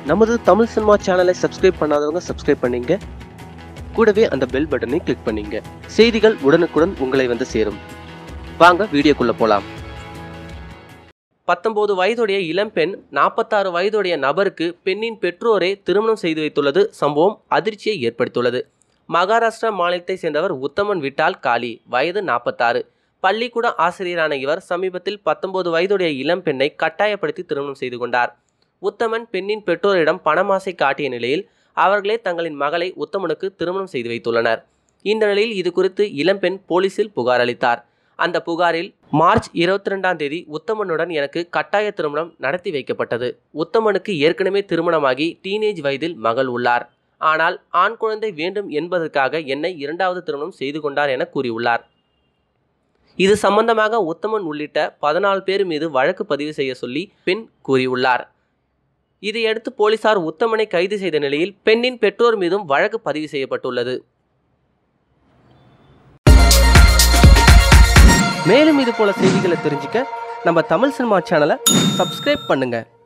நமது தமிழ் சினிமா சேனலை சப்ஸ்கிரைப் பண்ணாதவங்க சப்ஸ்கிரைப் பண்ணீங்க கூடவே அந்த பெல் பட்டனை கிளிக் பண்ணீங்க செய்திகள் உடனுக்குடன் உங்களை வந்து சேரும் வாங்க வீடியோக்குள்ள போலாம் பத்தொன்பது வயதுடைய இளம்பெண் நாற்பத்தாறு வயதுடைய நபருக்கு பெண்ணின் பெற்றோரே திருமணம் செய்து வைத்துள்ளது சம்பவம் அதிர்ச்சியை ஏற்படுத்தியுள்ளது மகாராஷ்டிரா மாநிலத்தை சேர்ந்தவர் உத்தமன் விட்டால் காளி வயது நாற்பத்தாறு பள்ளிக்கூட ஆசிரியரான இவர் சமீபத்தில் பத்தொன்பது வயதுடைய இளம்பெண்ணை கட்டாயப்படுத்தி திருமணம் செய்து கொண்டார் உத்தமன் பெண்ணின் பெற்றோரிடம் பணமாசை காட்டிய நிலையில் அவர்களே தங்களின் மகளை உத்தமனுக்கு திருமணம் செய்து வைத்துள்ளனர் இந்த நிலையில் இது குறித்து இளம்பெண் போலீசில் புகார் அளித்தார் அந்த புகாரில் மார்ச் இருபத்தி ரெண்டாம் தேதி உத்தமனுடன் எனக்கு கட்டாய திருமணம் நடத்தி வைக்கப்பட்டது உத்தமனுக்கு ஏற்கனவே திருமணமாகி டீனேஜ் வயதில் மகள் உள்ளார் ஆனால் ஆண் குழந்தை வேண்டும் என்பதற்காக என்னை இரண்டாவது திருமணம் செய்து கொண்டார் என கூறியுள்ளார் இது சம்பந்தமாக உத்தமன் உள்ளிட்ட பதினாலு பேர் மீது வழக்கு பதிவு செய்ய சொல்லி பெண் கூறியுள்ளார் இதையடுத்து போலீசார் உத்தமனை கைது செய்த நிலையில் பெண்ணின் பெற்றோர் மீதும் வழக்கு பதிவு செய்யப்பட்டுள்ளது மேலும் இது போல செய்திகளை தெரிஞ்சுக்க நம்ம தமிழ் சினிமா சேனலை சப்ஸ்கிரைப் பண்ணுங்க